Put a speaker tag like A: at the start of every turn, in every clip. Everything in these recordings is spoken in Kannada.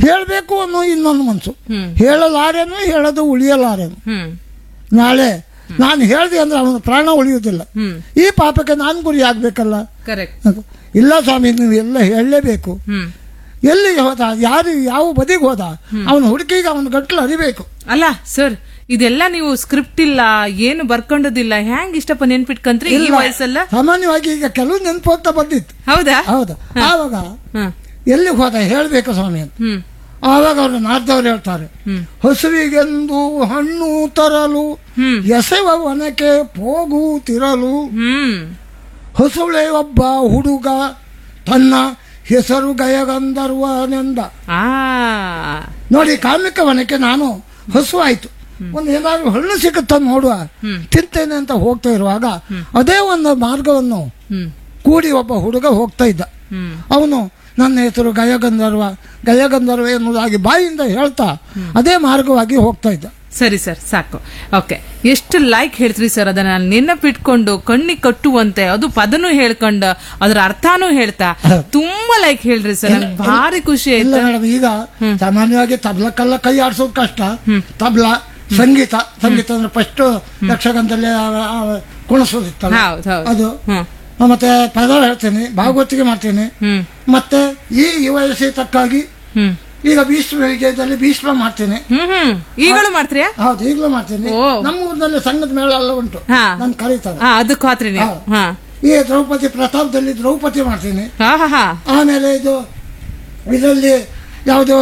A: ಹೇಳಬೇಕು ಅನ್ನೋ ಇನ್ನೊಂದು ಮನಸ್ಸು
B: ಹ್ಮ್.
A: ಹೇಳಲಾರೇನು ಹೇಳೋದು ಉಳಿಯಲಾರೇನು
B: ಹ್ಮ್
A: ನಾಳೆ ನಾನು ಹೇಳ್ದೆ ಅಂದ್ರೆ ಅವನ ಪ್ರಾಣ ಉಳಿಯುವುದಿಲ್ಲ
B: ಹ್ಮ್
A: ಈ ಪಾಪಕ್ಕೆ ನಾನು ಗುರಿ ಆಗ್ಬೇಕಲ್ಲ
B: ಕರೆಕ್ಟ್
A: ಇಲ್ಲ ಸ್ವಾಮಿ ನೀವು ಎಲ್ಲ ಹೇಳಲೇಬೇಕು
B: ಹ್ಮ್
A: ಎಲ್ಲಿ ಹೋದ ಯಾರು ಯಾವ ಬದಿಗೆ ಹೋದ ಅವನ ಹುಡುಕಿಗೆ ಅವನ ಗಂಟ್ಲು ಅರಿಬೇಕು
B: ಅಲ್ಲ ಸರ್ ಇದೆಲ್ಲ ನೀವು ಸ್ಕ್ರಿಪ್ಟ್ ಇಲ್ಲ ಏನು ಬರ್ಕೊಂಡದಿಲ್ಲ ಹ್ಯಾಂಗ್ ಇಷ್ಟಪ್ಪ ನೆನ್ಪಿಟ್ಕಂತ್ರಿ ಈ
A: ಇಲ್ಲ.
B: ವಯಸ್ಸಲ್ಲ
A: ಸಾಮಾನ್ಯವಾಗಿ ಈಗ ಕೆಲವು ನೆನಪು ಹೋಗ್ತಾ ಬಂದಿತ್ತು
B: ಹೌದಾ
A: ಹೌದು ಆವಾಗ
B: ಹ್ಮ್
A: ಎಲ್ಲಿಗೆ ಹೋದ ಹೇಳಬೇಕು ಸ್ವಾಮಿ ಅಂತ
B: ಹ್ಮ್
A: ಆವಾಗ ಅವರು ನಾಡ್ದವ್ರು ಹೇಳ್ತಾರೆ
B: ಹ್ಮ್.
A: ಹಸುವಿಗೆಂದು ಹಣ್ಣು ತರಲು
B: ಹ್ಮ್.
A: ಎಸೆವ ವನಕ್ಕೆ ಹೋಗು ತಿರಲು
B: ಹ್ಮ್
A: ಹೊಸುಳೆ ಒಬ್ಬ ಹುಡುಗ ತನ್ನ ಹೆಸರು ಗಯಗಂಧರ್ವನೆಂದ
B: ಆ
A: ನೋಡಿ ಕಾಮಿಕ ವನಕ್ಕೆ ನಾನು ಹಸು ಆಯ್ತು ಒಂದು ಏನಾದ್ರು ಹಣ್ಣು ಸಿಗುತ್ತ ನೋಡುವ ತಿಂತೇನೆ ಅಂತ ಹೋಗ್ತಾ ಇರುವಾಗ ಅದೇ ಒಂದು ಮಾರ್ಗವನ್ನು
B: ಹ್ಮ್
A: ಕೂಡಿ ಒಬ್ಬ ಹುಡುಗ ಹೋಗ್ತಾ ಇದ್ದ
B: ಹ್ಮ್
A: ಅವನು ನನ್ನ ಹೆಸರು ಗಯಗಂಧರ್ವ ಗಯಗಂಧರ್ವ ಎನ್ನುವುದಾಗಿ ಬಾಯಿಂದ ಹೇಳ್ತಾ ಅದೇ ಮಾರ್ಗವಾಗಿ ಹೋಗ್ತಾ ಇದ್ದ
B: ಸರಿ ಸರ್ ಸಾಕು ಓಕೆ ಎಷ್ಟು ಲೈಕ್ ಹೇಳ್ತೀರಿ ಸರ್ ಅದನ್ನ ನಾನು ನೆನಪಿಟ್ಕೊಂಡು ಕಣ್ಣಿಗೆ ಕಟ್ಟುವಂತೆ ಅದು ಪದನೂ ಹೇಳ್ಕೊಂಡು ಅದ್ರ ಅರ್ಥನೂ ಹೇಳ್ತಾ ತುಂಬಾ ಲೈಕ್ ಹೇಳ್ರಿ ಸರ್ ನಂಗೆ ಭಾರಿ ಖುಷಿ
A: ಇಲ್ಲ
B: ಆಯ್ತು
A: ಮೇಡಮ್ ಈಗ ಸಾಮಾನ್ಯವಾಗಿ ತಬ್ಲಕ್ಕೆಲ್ಲ ಕೈ ಆಡಿಸೋದು ಕಷ್ಟ ತಬ್ಲ ಸಂಗೀತ ಸಂಗೀತ ಅಂದ್ರೆ ಫಸ್ಟ್ ಯಕ್ಷಗಾನದಲ್ಲಿ ಆ- ಆ ಕುಣಿಸೋದಿತ್ತಲ್ಲ
B: ಹೌದು ಹೌದು
A: ಅದು
B: ಹ್ಮ್
A: ಮತ್ತೆ ಪದ ಹೇಳ್ತೀನಿ ಭಾಗವತಿಗೆ ಮಾಡ್ತೀನಿ
B: ಹ್ಮ್
A: ಮತ್ತೆ ಈ ಈ ವಯಸ್ಸಿಗೆ ತಕ್ಕಾಗಿ
B: ಹ್ಮ್
A: ಈಗ ಭೀಷ್ಮ ವಿಜಯದಲ್ಲಿ ಭೀಷ್ಮ ಮಾಡ್ತೀನಿ
B: ಹ್ಮ್ ಹ್ಮ್ ಈಗಳು ಮಾಡ್ತೀರಾ
A: ಹೌದು ಈಗಲೂ ಮಾಡ್ತೀನಿ
B: ಓ.
A: ನಮ್ಮ ಊರಿನಲ್ಲಿ ಸಂಘದ ಮೇಳ ಎಲ್ಲ ಉಂಟು
B: ಹಾ.
A: ನನ್ ಕರೀತಾರೆ
B: ಹಾ ಅದಕ್ಕೆ ಹೋತ್ರಿ ನೀವು
A: ಹೌದು.
B: ಹಾ
A: ಈ ದ್ರೌಪದಿ ಪ್ರತಾಪದಲ್ಲಿ ದ್ರೌಪದಿ ಮಾಡ್ತೀನಿ
B: ಹಾ ಹಾ ಹಾ
A: ಆಮೇಲೆ ಇದು ಇದರಲ್ಲಿ ಯಾವುದು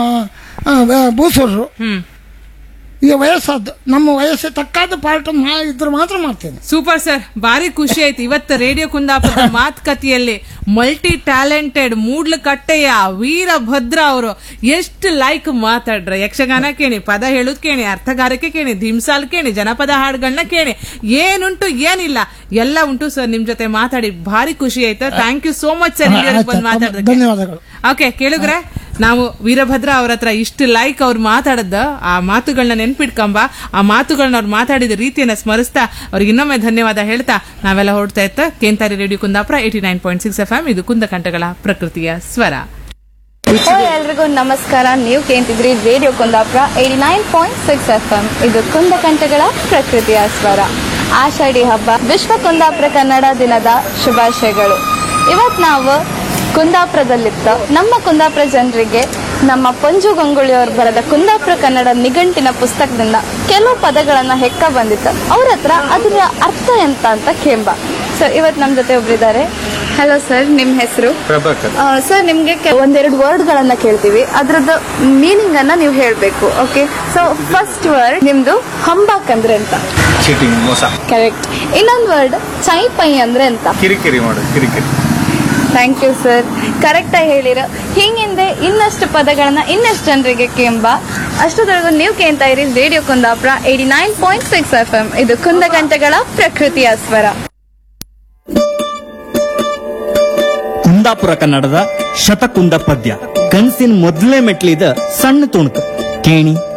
A: ಭೂಸೂರರು
B: ಹ್ಮ್
A: ಈ ವಯಸ್ಸಾದ್ದು ನಮ್ಮ ವಯಸ್ಸಿಗೆ ತಕ್ಕಾದ ಪಾರ್ಟ್ ಇದ್ರೆ ಮಾತ್ರ ಮಾಡ್ತೇನೆ
B: ಸೂಪರ್ ಸರ್ ಭಾರಿ ಖುಷಿ ಆಯ್ತು ಇವತ್ತು ರೇಡಿಯೋ ಕುಂದಾಪುರದ ಮಾತುಕತೆಯಲ್ಲಿ ಮಲ್ಟಿ ಟ್ಯಾಲೆಂಟೆಡ್ ಮೂಡ್ಲಕಟ್ಟೆಯ ವೀರಭದ್ರ ಅವರು ಎಷ್ಟು ಲೈಕ್ ಮಾತಾಡ್ರ ಯಕ್ಷಗಾನ ಕೇಳಿ ಪದ ಹೇಳುದ್ ಕೇಳಿ ಅರ್ಥಗಾರಿಕೆ ಕೇಳಿ ಧಿಮ್ಸಾಲ್ ಕೇಳಿ ಜನಪದ ಹಾಡುಗಳನ್ನ ಕೇಳಿ ಏನುಂಟು ಏನಿಲ್ಲ ಎಲ್ಲ ಉಂಟು ಸರ್ ನಿಮ್ ಜೊತೆ ಮಾತಾಡಿ ಭಾರಿ ಖುಷಿ ಆಯ್ತು thank you so much sir
A: ಆಯ್ತು,
B: ಬಂದು ಮಾತಾಡೋದಕ್ಕೆ
A: ಧನ್ಯವಾದಗಳು
B: ಓಕೆ ಕೇಳಿದ್ರೆ ನಾವು ವೀರಭದ್ರ ಅವ್ರ ಹತ್ರ ಇಷ್ಟು ಲೈಕ್ ಅವ್ರು ಮಾತಾಡದ ಆ ಮಾತುಗಳನ್ನ ನೆನ್ಪಿಟ್ಕೊಂಬ ಆ ಮಾತುಗಳನ್ನ ಅವ್ರು ಮಾತಾಡಿದ ರೀತಿಯನ್ನ ಸ್ಮರಿಸ್ತಾ ಅವ್ರಿಗೆ ಇನ್ನೊಮ್ಮೆ ಧನ್ಯವಾದ ಹೇಳ್ತಾ ನಾವೆಲ್ಲ ಹೊರಡ್ತಾ ಇತ್ತ ಕೇಂತಾರಿ radio Kundapura eighty nine point six F M ಇದು ಕುಂದಕಂಠಗಳ ಪ್ರಕೃತಿಯ ಸ್ವರ
C: ಓ ಎಲ್ರಿಗೂ ನಮಸ್ಕಾರ ನೀವು ಕೇಳ್ತಿದ್ರಿ radio Kundapura eighty nine point six F M ಇದು ಕುಂದಕಂಠಗಳ ಪ್ರಕೃತಿಯ ಸ್ವರ ಆಷಾಢಿ ಹಬ್ಬ ವಿಶ್ವ ಕುಂದಾಪುರ ಕನ್ನಡ ದಿನದ ಶುಭಾಶಯಗಳು ಇವತ್ತು ನಾವು ಕುಂದಾಪುರದಲ್ಲಿತ್ತ ನಮ್ಮ ಕುಂದಾಪುರ ಜನರಿಗೆ ನಮ್ಮ ಪಂಜು ಗಂಗುಳಿಯವರು ಬರೆದ ಕುಂದಾಪುರ ಕನ್ನಡ ನಿಘಂಟಿನ ಪುಸ್ತಕದಿಂದ ಕೆಲವು ಪದಗಳನ್ನ ಹೆಕ್ಕ ಬಂದಿತ್ತು ಅವ್ರ ಹತ್ರ ಅದರ ಅರ್ಥ ಎಂತ ಅಂತ ಕೇಂಬ ಸೊ ಇವತ್ತು ನಮ್ಮ ಜೊತೆ ಒಬ್ರಿದ್ದಾರೆ ಹಲೋ ಸರ್ ನಿಮ್ಮ ಹೆಸರು
D: ಪ್ರಭಾಕರ್
C: ಸರ್ ನಿಮ್ಗೆ ಕೆ- ಒಂದೆರಡು ವರ್ಡ್ ಗಳನ್ನ ಕೇಳ್ತೀವಿ ಅದ್ರದ್ದು ಮೀನಿಂಗ್ ಅನ್ನ ನೀವು ಹೇಳ್ಬೇಕು ಓಕೆ ಸೊ ಫಸ್ಟ್ ವರ್ಡ್ ನಿಮ್ದು ಹಂಬಾಕ್ ಅಂದ್ರೆ ಅಂತ
D: ಚೀಟಿಂಗ್ ಮೋಸ
C: ಕರೆಕ್ಟ್ ಇನ್ನೊಂದು ವರ್ಡ್ ಚೈ ಪೈ ಅಂದ್ರೆ ಅಂತ
D: ಕಿರಿಕಿರಿ ಮಾಡೋದು ಕಿರಿಕಿರಿ
C: ಥ್ಯಾಂಕ್ ಯು ಸರ್ ಕರೆಕ್ಟ್ ಆಗಿ ಹೇಳಿರ ಹಿಂಗಿಂದೆ ಇನ್ನಷ್ಟು ಪದಗಳನ್ನ ಇನ್ನಷ್ಟು ಜನರಿಗೆ ಕೇಂಬ ಅಷ್ಟೊತ್ತರೆಗೂ ನೀವು ಕೇಳ್ತಾ ಇರಿ radio Kundapura eighty nine point six F M ಇದು ಕುಂದಗಂಟೆಗಳ ಪ್ರಕೃತಿಯ ಸ್ವರ
E: ಕುಂದಾಪುರ ಕನ್ನಡದ ಶತಕುಂದ ಪದ್ಯ ಕನಸಿನ ಮೊದಲನೇ ಮೆಟ್ಲಿದ ಸಣ್ಣ ತುಣುಕು ಕೇಣಿ